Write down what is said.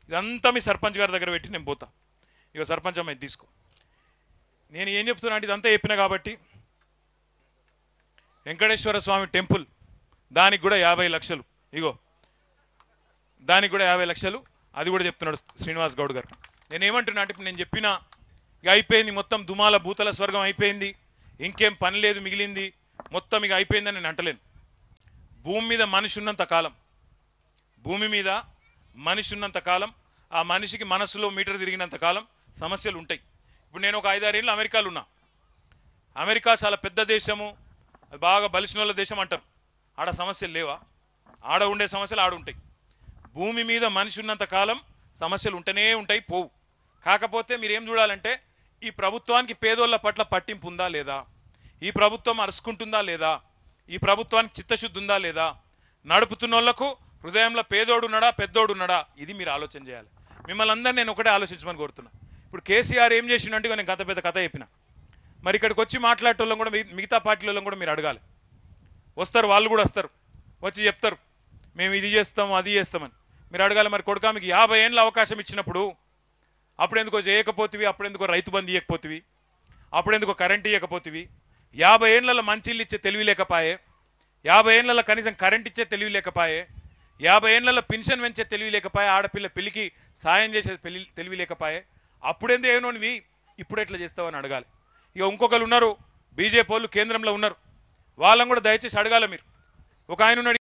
ఇదంతా మీ సర్పంచ్ గారి దగ్గర పెట్టి నేను పోతా ఇక సర్పంచ్ అమ్మాయి తీసుకో నేను ఏం చెప్తున్నా అంటే ఇదంతా చెప్పిన కాబట్టి వెంకటేశ్వర స్వామి టెంపుల్ దానికి కూడా యాభై లక్షలు ఇగో దానికి కూడా యాభై లక్షలు అది కూడా చెప్తున్నాడు శ్రీనివాస్ గౌడ్ గారు నేను ఏమంటున్నా అంటే ఇప్పుడు నేను చెప్పిన ఇక అయిపోయింది మొత్తం దుమాల భూతల స్వర్గం అయిపోయింది ఇంకేం పని లేదు మిగిలింది మొత్తం ఇక అయిపోయిందని నేను అంటలేను భూమి మీద మనిషి ఉన్నంత కాలం భూమి మీద మనిషి ఉన్నంత కాలం ఆ మనిషికి మనసులో మీటర్ తిరిగినంత కాలం సమస్యలు ఉంటాయి ఇప్పుడు నేను ఒక ఐదారేళ్ళు అమెరికాలో ఉన్నా అమెరికా చాలా పెద్ద దేశము అది బాగా బలిసిన వాళ్ళ దేశం అంటారు ఆడ సమస్యలు లేవా ఆడ ఉండే సమస్యలు ఆడ ఉంటాయి భూమి మీద మనిషి ఉన్నంత కాలం సమస్యలు ఉంటూనే ఉంటాయి పోవు కాకపోతే మీరు ఏం చూడాలంటే ఈ ప్రభుత్వానికి పేదోళ్ళ పట్ల పట్టింపు ఉందా లేదా ఈ ప్రభుత్వం అరుచుకుంటుందా లేదా ఈ ప్రభుత్వానికి చిత్తశుద్ధి ఉందా లేదా నడుపుతున్న వాళ్ళకు హృదయంలో పేదోడు ఉన్నాడా పెద్దోడు ఉన్నాడా ఇది మీరు ఆలోచన చేయాలి మిమ్మల్ని అందరినీ నేను ఒకటే ఆలోచించమని కోరుతున్నా ఇప్పుడు కేసీఆర్ ఏం చేసిండంటే ఇక నేను కథ పెద్ద కథ చెప్పిన మరి ఇక్కడికి వచ్చి మాట్లాడేటోళ్ళం కూడా మిగ- మిగతా పార్టీలలో కూడా మీరు అడగాలి వస్తారు వాళ్ళు కూడా వస్తారు వచ్చి చెప్తారు మేము ఇది చేస్తాం అది చేస్తామని మీరు అడగాలి మరి కొడుకా మీకు యాభై ఏళ్ళ అవకాశం ఇచ్చినప్పుడు అప్పుడెందుకో చేయకపోతివి అప్పుడెందుకో రైతు బంధు ఇవ్వకపోతివి అప్పుడెందుకో కరెంట్ ఇవ్వకపోతివి యాభై ఏళ్ళలో మంచిళ్ళు ఇచ్చే తెలివి లేకపాయే యాభై ఏళ్ళలో కనీసం కరెంట్ ఇచ్చే తెలివి లేకపాయే యాభై ఏళ్ళలో పెన్షన్ పెంచే తెలివి లేకపాయే ఆడపిల్ల పెళ్లికి సాయం చేసే పెళ్లి తెలివి లేకపాయే అప్పుడెందుకు ఏనోనివి ఇప్పుడు ఎట్లా చేస్తావని అడగాలి ఇక ఇంకొకరు ఉన్నారు బీజేపీ వాళ్ళు కేంద్రంలో ఉన్నారు వాళ్ళని కూడా దయచేసి అడగాలి మీరు ఒక ఆయన ఉన్నాడు